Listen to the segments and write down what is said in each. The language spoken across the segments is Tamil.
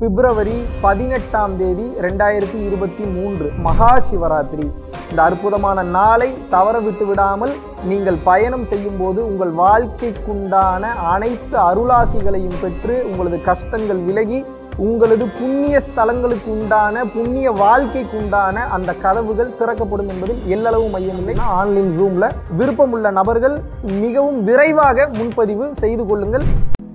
பிப்ரவரி பதினெட்டாம் தேதி ரெண்டாயிரத்தி இருபத்தி மூன்று மகா சிவராத்திரி இந்த அற்புதமான நாளை தவற விட்டு விடாமல் நீங்கள் பயணம் செய்யும் போது உங்கள் வாழ்க்கைக்குண்டான அனைத்து அருளாசிகளையும் பெற்று உங்களது கஷ்டங்கள் விலகி உங்களது புண்ணிய ஸ்தலங்களுக்கு உண்டான புண்ணிய வாழ்க்கைக்கு உண்டான அந்த கதவுகள் திறக்கப்படும் என்பதில் எல்லளவு மையமில்லை ஆன்லைன் ஜூம்ல விருப்பமுள்ள நபர்கள் மிகவும் விரைவாக முன்பதிவு செய்து கொள்ளுங்கள்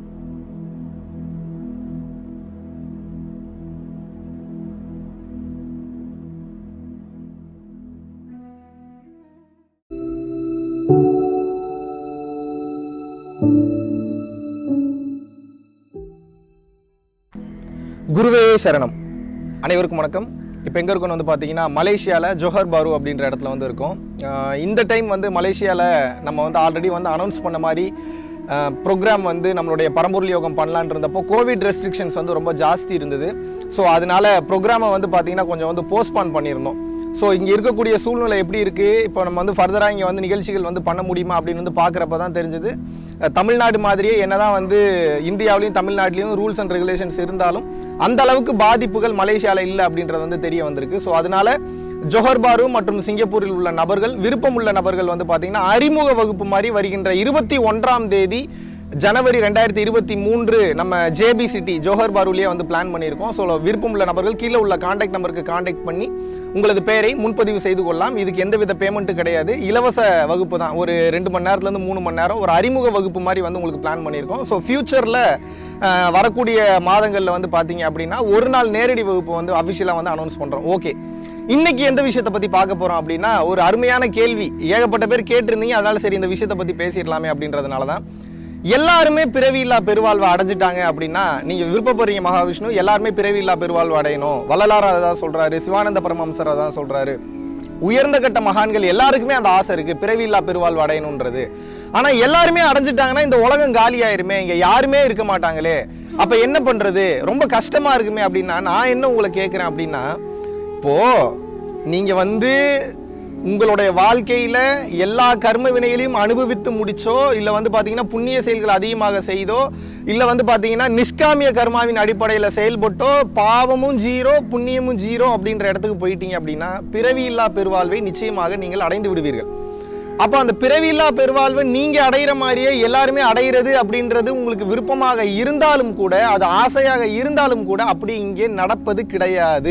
குருவே சரணம் அனைவருக்கும் வணக்கம் இப்போ எங்கே இருக்கோம்னு வந்து பார்த்தீங்கன்னா மலேசியாவில் ஜோஹர் பாரு அப்படின்ற இடத்துல வந்து இருக்கோம் ஆஹ் இந்த டைம் வந்து மலேசியாவில் நம்ம வந்து ஆல்ரெடி வந்து அனௌன்ஸ் பண்ண மாதிரி ப்ரோக்ராம் வந்து நம்மளுடைய பரம்பொருள் யோகம் பண்ணலான்னு இருந்தப்போ கோவிட் ரெஸ்ட்ரிக்ஷன்ஸ் வந்து ரொம்ப ஜாஸ்தி இருந்தது ஸோ அதனால ப்ரோக்ராமை வந்து பார்த்தீங்கன்னா கொஞ்சம் வந்து போஸ்ட்பான் பண்ணியிருந்தோம் ஸோ இங்கே இருக்கக்கூடிய சூழ்நிலை எப்படி இருக்குது இப்போ நம்ம வந்து ஃபர்தராக இங்கே வந்து நிகழ்ச்சிகள் வந்து பண்ண முடியுமா அப்படின்னு வந்து பார்க்குறப்ப தான் தெரிஞ்சது தமிழ்நாடு மாதிரியே என்னதான் வந்து இந்தியாவிலையும் தமிழ்நாட்டிலையும் ரூல்ஸ் அண்ட் ரெகுலேஷன்ஸ் இருந்தாலும் அந்த அளவுக்கு பாதிப்புகள் மலேசியாவில் இல்லை அப்படின்றது வந்து தெரிய வந்திருக்கு ஸோ அதனால ஜோஹர் பாரு மற்றும் சிங்கப்பூரில் உள்ள நபர்கள் விருப்பம் உள்ள நபர்கள் வந்து பார்த்தீங்கன்னா அறிமுக வகுப்பு மாதிரி வருகின்ற இருபத்தி ஒன்றாம் தேதி ஜனவரி ரெண்டாயிரத்தி இருபத்தி மூன்று நம்ம ஜேபி சிட்டி ஜோஹர் பாருலேயே வந்து பிளான் பண்ணியிருக்கோம் ஸோ விருப்பம் உள்ள நபர்கள் கீழே உள்ள காண்டாக்ட் நம்பருக்கு காண்டாக்ட் பண்ணி உங்களது பெயரை முன்பதிவு செய்து கொள்ளலாம் இதுக்கு எந்தவித பேமெண்ட்டும் கிடையாது இலவச வகுப்பு தான் ஒரு ரெண்டு மணி நேரத்துலேருந்து மூணு மணி நேரம் ஒரு அறிமுக வகுப்பு மாதிரி வந்து உங்களுக்கு பிளான் பண்ணியிருக்கோம் ஸோ ஃபியூச்சரில் வரக்கூடிய மாதங்களில் வந்து பார்த்தீங்க அப்படின்னா ஒரு நாள் நேரடி வகுப்பு வந்து அஃபிஷியலாக வந்து அனௌன்ஸ் பண்ணுறோம் ஓகே இன்னைக்கு எந்த விஷயத்தை பற்றி பார்க்க போகிறோம் அப்படின்னா ஒரு அருமையான கேள்வி ஏகப்பட்ட பேர் கேட்டிருந்தீங்க அதனால சரி இந்த விஷயத்தை பற்றி பேசிடலாமே அப்படின்றதுனால தான் எல்லாருமே பிறவியில்லா பெருவாழ்வை அடைஞ்சிட்டாங்க அப்படின்னா நீங்க விருப்பப்படுறீங்க மகாவிஷ்ணு எல்லாருமே பிறவியில்லா பெருவாழ்வு அடையணும் வள்ளலார் அதை தான் சொல்றாரு சிவானந்த பரமஹம்சர் அதை தான் சொல்றாரு உயர்ந்த கட்ட மகான்கள் எல்லாருக்குமே அந்த ஆசை இருக்கு பிறவியில்லா பெருவாழ்வு அடையணுன்றது ஆனா எல்லாருமே அடைஞ்சிட்டாங்கன்னா இந்த உலகம் காலி ஆயிருமே இங்க யாருமே இருக்க மாட்டாங்களே அப்ப என்ன பண்றது ரொம்ப கஷ்டமா இருக்குமே அப்படின்னா நான் என்ன உங்களை கேட்கிறேன் அப்படின்னா இப்போ நீங்க வந்து உங்களுடைய வாழ்க்கையில எல்லா கர்ம வினைகளையும் அனுபவித்து முடிச்சோ இல்ல வந்து பாத்தீங்கன்னா புண்ணிய செயல்கள் அதிகமாக செய்தோ இல்ல வந்து பாத்தீங்கன்னா நிஷ்காமிய கர்மாவின் அடிப்படையில செயல்பட்டோ பாவமும் ஜீரோ புண்ணியமும் ஜீரோ அப்படின்ற இடத்துக்கு போயிட்டீங்க அப்படின்னா பிறவியில்லா பெருவாழ்வை நிச்சயமாக நீங்கள் அடைந்து விடுவீர்கள் அப்போ அந்த பிறவியில்லா பெருவாழ்வை நீங்க அடையிற மாதிரியே எல்லாருமே அடையிறது அப்படின்றது உங்களுக்கு விருப்பமாக இருந்தாலும் கூட அது ஆசையாக இருந்தாலும் கூட அப்படி இங்கே நடப்பது கிடையாது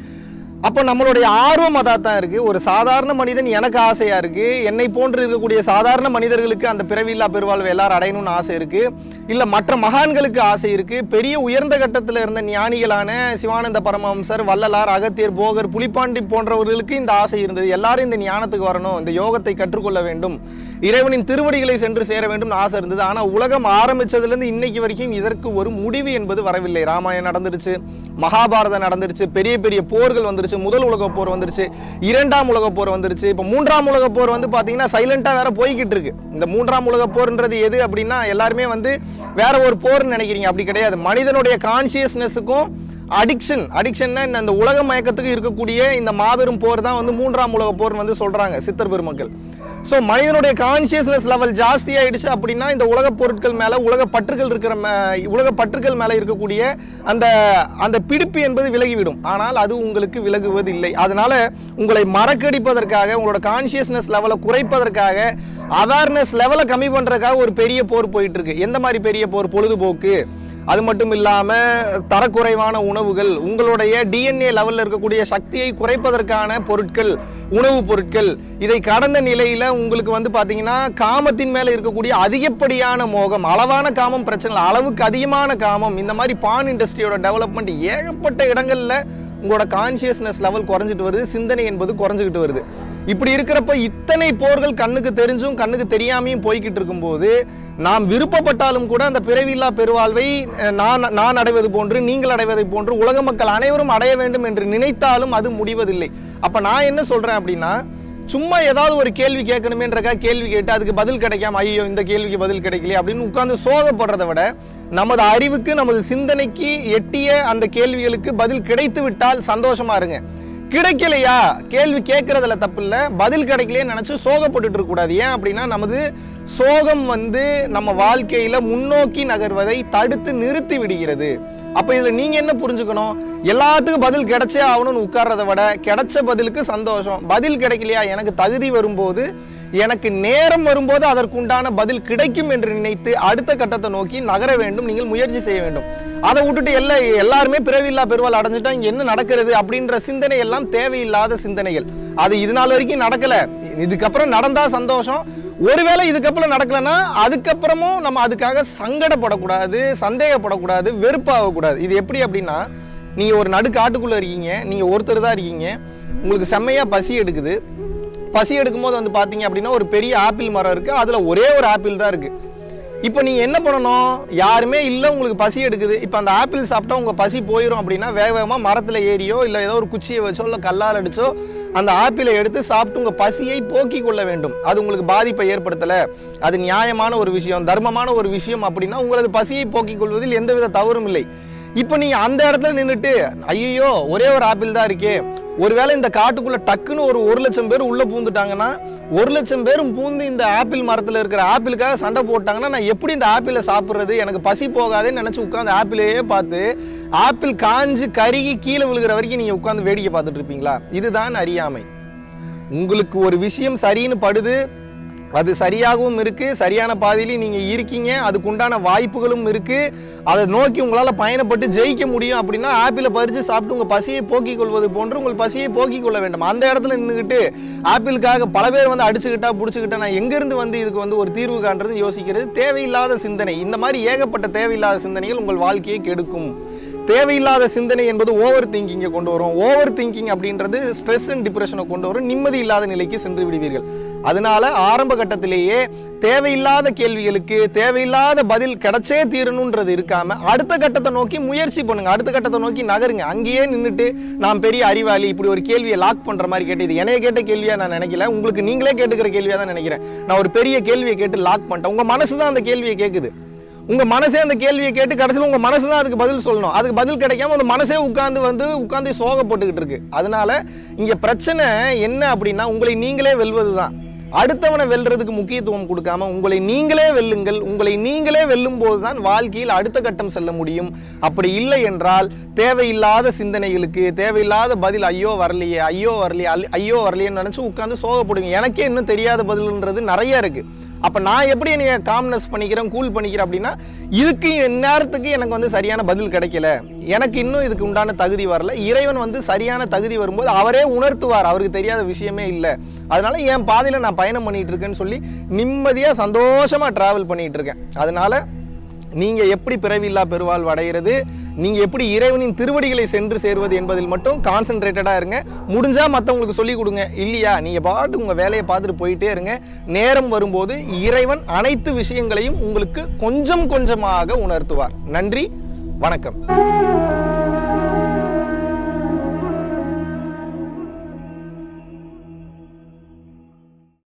அப்போ நம்மளுடைய ஆர்வம் அதாக தான் இருக்குது ஒரு சாதாரண மனிதன் எனக்கு ஆசையாக இருக்குது என்னை போன்று இருக்கக்கூடிய சாதாரண மனிதர்களுக்கு அந்த பிறவியில்லா பெருவாழ்வு எல்லாரும் அடையணும்னு ஆசை இருக்குது இல்லை மற்ற மகான்களுக்கு ஆசை இருக்குது பெரிய உயர்ந்த கட்டத்தில் இருந்த ஞானிகளான சிவானந்த பரமஹம்சர் வள்ளலார் அகத்தியர் போகர் புலிப்பாண்டி போன்றவர்களுக்கு இந்த ஆசை இருந்தது எல்லாரும் இந்த ஞானத்துக்கு வரணும் இந்த யோகத்தை கற்றுக்கொள்ள வேண்டும் இறைவனின் திருவடிகளை சென்று சேர வேண்டும் ஆசை இருந்தது ஆனால் உலகம் ஆரம்பிச்சதுலேருந்து இன்னைக்கு வரைக்கும் இதற்கு ஒரு முடிவு என்பது வரவில்லை ராமாயணம் நடந்துருச்சு மகாபாரதம் நடந்துருச்சு பெரிய பெரிய போர்கள் வந்துருச்சு முதல் உலக போர் வந்துருச்சு இரண்டாம் உலக போர் வந்துருச்சு இப்போ மூன்றாம் உலக போர் வந்து பார்த்தீங்கன்னா சைலண்டாக வேற போய்கிட்டு இருக்கு இந்த மூன்றாம் உலக போர்ன்றது எது அப்படின்னா எல்லாருமே வந்து வேற ஒரு போர்னு நினைக்கிறீங்க அப்படி கிடையாது மனிதனுடைய கான்சியஸ்னஸுக்கும் அடிக்ஷன் அடிக்ஷன்னா இந்த உலக மயக்கத்துக்கு இருக்கக்கூடிய இந்த மாபெரும் போர் தான் வந்து மூன்றாம் உலக போர்னு வந்து சொல்றாங்க சித்தர் பெருமக்கள் ஸோ மனிதனுடைய கான்சியஸ்னஸ் லெவல் ஜாஸ்தி ஆயிடுச்சு அப்படின்னா இந்த உலக பொருட்கள் மேல உலக பற்றுகள் இருக்கிற மே- உலக பற்றுகள் மேல இருக்கக்கூடிய அந்த அந்த பிடிப்பு என்பது விலகிவிடும் ஆனால் அது உங்களுக்கு விலகுவதில்லை அதனால உங்களை மறக்கடிப்பதற்காக உங்களோட கான்சியஸ்னஸ் லெவலை குறைப்பதற்காக அவேர்னஸ் லெவலை கம்மி பண்றதுக்காக ஒரு பெரிய போர் போயிட்டு இருக்கு எந்த மாதிரி பெரிய போர் பொழுதுபோக்கு அது மட்டும் இல்லாம தரக்குறைவான உணவுகள் உங்களுடைய டிஎன்ஏ லெவல்ல இருக்கக்கூடிய சக்தியை குறைப்பதற்கான பொருட்கள் உணவுப் பொருட்கள் இதை கடந்த நிலையில உங்களுக்கு வந்து பாத்தீங்கன்னா காமத்தின் மேல இருக்கக்கூடிய அதிகப்படியான மோகம் அளவான காமம் பிரச்சனை இல்லை அளவுக்கு அதிகமான காமம் இந்த மாதிரி பான் இண்டஸ்ட்ரியோட டெவலப்மெண்ட் ஏகப்பட்ட இடங்கள்ல உங்களோட கான்சியஸ்னஸ் லெவல் குறைஞ்சிட்டு வருது சிந்தனை என்பது குறைஞ்சிக்கிட்டு வருது இப்படி இருக்கிறப்ப இத்தனை போர்கள் கண்ணுக்கு தெரிஞ்சும் கண்ணுக்கு தெரியாமையும் போய்கிட்டு இருக்கும்போது நாம் விருப்பப்பட்டாலும் கூட அந்த பிறவில்லா பெருவாழ்வை அஹ், நான் நான் அடைவது போன்று நீங்கள் அடைவதை போன்று உலக மக்கள் அனைவரும் அடைய வேண்டும் என்று நினைத்தாலும் அது முடிவதில்லை அப்ப நான் என்ன சொல்றேன் அப்படின்னா சும்மா ஏதாவது ஒரு கேள்வி கேட்கணுமேன்றக்கா கேள்வி கேட்டு அதுக்கு பதில் கிடைக்காம ஐயோ இந்த கேள்விக்கு பதில் கிடைக்கலையே அப்படின்னு உட்கார்ந்து சோகப்படுறதை விட நமது அறிவுக்கு நமது சிந்தனைக்கு எட்டிய அந்த கேள்விகளுக்கு பதில் கிடைத்து விட்டால் சந்தோஷமா இருங்க கிடைக்கலையா கேள்வி கேட்கறதுல தப்பு இல்ல பதில் கிடைக்கலையே நினைச்சு சோகப்பட்டுட்டு இருக்க கூடாது ஏன் அப்படின்னா நமது சோகம் வந்து நம்ம வாழ்க்கையில முன்னோக்கி நகர்வதை தடுத்து நிறுத்தி விடுகிறது அப்ப இதுல நீங்க என்ன புரிஞ்சுக்கணும் எல்லாத்துக்கும் பதில் கிடைச்சே ஆகணும்னு உட்கார்றத விட கிடைச்ச பதிலுக்கு சந்தோஷம் பதில் கிடைக்கலையா எனக்கு தகுதி வரும்போது எனக்கு நேரம் வரும்போது அதற்குண்டான பதில் கிடைக்கும் என்று நினைத்து அடுத்த கட்டத்தை நோக்கி நகர வேண்டும் நீங்கள் முயற்சி செய்ய வேண்டும் அதை விட்டுட்டு எல்லா எல்லாருமே பிறவில்லா பெருவாள் அடைஞ்சிட்டா இங்க என்ன நடக்கிறது அப்படின்ற சிந்தனை எல்லாம் தேவையில்லாத சிந்தனைகள் அது இது நாள் வரைக்கும் நடக்கல இதுக்கப்புறம் நடந்தா சந்தோஷம் ஒருவேளை இதுக்கப்புறம் நடக்கலன்னா அதுக்கப்புறமும் நம்ம அதுக்காக சங்கடப்படக்கூடாது சந்தேகப்படக்கூடாது வெறுப்பாகக்கூடாது இது எப்படி அப்படின்னா நீங்க ஒரு நடு காட்டுக்குள்ள இருக்கீங்க நீங்க ஒருத்தர் தான் இருக்கீங்க உங்களுக்கு செம்மையா பசி எடுக்குது பசி எடுக்கும்போது வந்து பாத்தீங்க அப்படின்னா ஒரு பெரிய ஆப்பிள் மரம் இருக்கு அதுல ஒரே ஒரு ஆப்பிள் தான் இருக்கு இப்போ நீங்க என்ன பண்ணணும் யாருமே இல்ல உங்களுக்கு பசி எடுக்குது இப்போ அந்த ஆப்பிள் சாப்பிட்டா உங்க பசி போயிடும் அப்படின்னா வேக வேகமா மரத்துல ஏறியோ இல்ல ஏதோ ஒரு குச்சியை வச்சோ இல்ல கல்லால் அடிச்சோ அந்த ஆப்பிளை எடுத்து சாப்பிட்டு உங்க பசியை போக்கிக் கொள்ள வேண்டும் அது உங்களுக்கு பாதிப்பை ஏற்படுத்தல அது நியாயமான ஒரு விஷயம் தர்மமான ஒரு விஷயம் அப்படின்னா உங்களது பசியை போக்கிக் கொள்வதில் எந்தவித தவறும் இல்லை இப்போ நீங்க அந்த இடத்துல நின்றுட்டு ஐயோ ஒரே ஒரு ஆப்பிள் தான் இருக்கே ஒருவேளை இந்த காட்டுக்குள்ள டக்குன்னு ஒரு ஒரு லட்சம் பேர் உள்ள பூந்துட்டாங்கன்னா ஒரு லட்சம் பேரும் பூந்து இந்த ஆப்பிள் மரத்துல இருக்கிற ஆப்பிளுக்காக சண்டை போட்டாங்கன்னா நான் எப்படி இந்த ஆப்பிளை சாப்பிட்றது எனக்கு பசி போகாதேன்னு நினைச்சு உட்காந்து ஆப்பிளையே பார்த்து ஆப்பிள் காஞ்சு கருகி கீழே விழுகிற வரைக்கும் நீங்க உட்காந்து வேடிக்கை பார்த்துட்டு இருப்பீங்களா இதுதான் அறியாமை உங்களுக்கு ஒரு விஷயம் சரின்னு படுது அது சரியாகவும் இருக்கு சரியான பாதையிலையும் நீங்க இருக்கீங்க அதுக்குண்டான வாய்ப்புகளும் இருக்கு அதை நோக்கி உங்களால பயணப்பட்டு ஜெயிக்க முடியும் அப்படின்னா ஆப்பிளை பறிச்சு சாப்பிட்டு உங்க பசியை போக்கிக் கொள்வது போன்று உங்கள் பசியை போக்கிக் கொள்ள வேண்டும் அந்த இடத்துல நின்றுக்கிட்டு ஆப்பிளுக்காக பல பேர் வந்து அடிச்சுக்கிட்டா புடிச்சுக்கிட்டா நான் எங்க இருந்து வந்து இதுக்கு வந்து ஒரு தீர்வு காண்றது யோசிக்கிறது தேவையில்லாத சிந்தனை இந்த மாதிரி ஏகப்பட்ட தேவையில்லாத சிந்தனைகள் உங்கள் வாழ்க்கையை கெடுக்கும் தேவையில்லாத சிந்தனை என்பது ஓவர் திங்கிங்கை கொண்டு வரும் ஓவர் திங்கிங் அப்படின்றது ஸ்ட்ரெஸ் அண்ட் டிப்ரெஷனை கொண்டு வரும் நிம்மதி இல்லாத நிலைக்கு சென்று விடுவீர்கள் அதனால ஆரம்ப கட்டத்திலேயே தேவையில்லாத கேள்விகளுக்கு தேவையில்லாத பதில் கிடைச்சே தீரணுன்றது இருக்காம அடுத்த கட்டத்தை நோக்கி முயற்சி பண்ணுங்க அடுத்த கட்டத்தை நோக்கி நகருங்க அங்கேயே நின்றுட்டு நான் பெரிய அறிவாளி இப்படி ஒரு கேள்வியை லாக் பண்ற மாதிரி கேட்டு இது என்னைய கேட்ட கேள்வியா நான் நினைக்கல உங்களுக்கு நீங்களே கேட்டுக்கிற கேள்வியா தான் நினைக்கிறேன் நான் ஒரு பெரிய கேள்வியை கேட்டு லாக் பண்ணிட்டேன் உங்க மனசு தான் அந்த கேள்வியை கேட்குது உங்க மனசே அந்த கேள்வியை கேட்டு கடைசியில் உங்க மனசு தான் அதுக்கு பதில் சொல்லணும் அதுக்கு பதில் கிடைக்காம அந்த மனசே உட்கார்ந்து வந்து உட்கார்ந்து சோகப்பட்டுக்கிட்டு இருக்கு அதனால இங்க பிரச்சனை என்ன அப்படின்னா உங்களை நீங்களே வெல்வது தான் அடுத்தவனை வெல்றதுக்கு முக்கியத்துவம் கொடுக்காம உங்களை நீங்களே வெல்லுங்கள் உங்களை நீங்களே வெல்லும் போதுதான் வாழ்க்கையில் அடுத்த கட்டம் செல்ல முடியும் அப்படி இல்லை என்றால் தேவையில்லாத சிந்தனைகளுக்கு தேவையில்லாத பதில் ஐயோ வரலையே ஐயோ வரலையே அல்ல- ஐயோ வரலையேன்னு நினைச்சு உட்கார்ந்து சோகப்படுங்க எனக்கே இன்னும் தெரியாத பதில்ன்றது நிறைய இருக்கு அப்ப நான் எப்படி என்னைய காம்னஸ் பண்ணிக்கிறேன் கூல் பண்ணிக்கிறேன் அப்படின்னா இதுக்கு இந்நேரத்துக்கு எனக்கு வந்து சரியான பதில் கிடைக்கல எனக்கு இன்னும் இதுக்கு உண்டான தகுதி வரல இறைவன் வந்து சரியான தகுதி வரும்போது அவரே உணர்த்துவார் அவருக்கு தெரியாத விஷயமே இல்லை அதனால என் பாதையில நான் பயணம் பண்ணிட்டு இருக்கேன்னு சொல்லி நிம்மதியா சந்தோஷமா டிராவல் பண்ணிட்டு இருக்கேன் அதனால நீங்க எப்படி பிறவில்லா பெருவாழ்வு அடைகிறது நீங்க எப்படி இறைவனின் திருவடிகளை சென்று சேருவது என்பதில் மட்டும் கான்சென்ட்ரேட்டடா இருங்க முடிஞ்சா மத்தவங்களுக்கு சொல்லி கொடுங்க இல்லையா நீங்க பாட்டு உங்க வேலையை பார்த்துட்டு போயிட்டே இருங்க நேரம் வரும்போது இறைவன் அனைத்து விஷயங்களையும் உங்களுக்கு கொஞ்சம் கொஞ்சமாக உணர்த்துவார் நன்றி வணக்கம்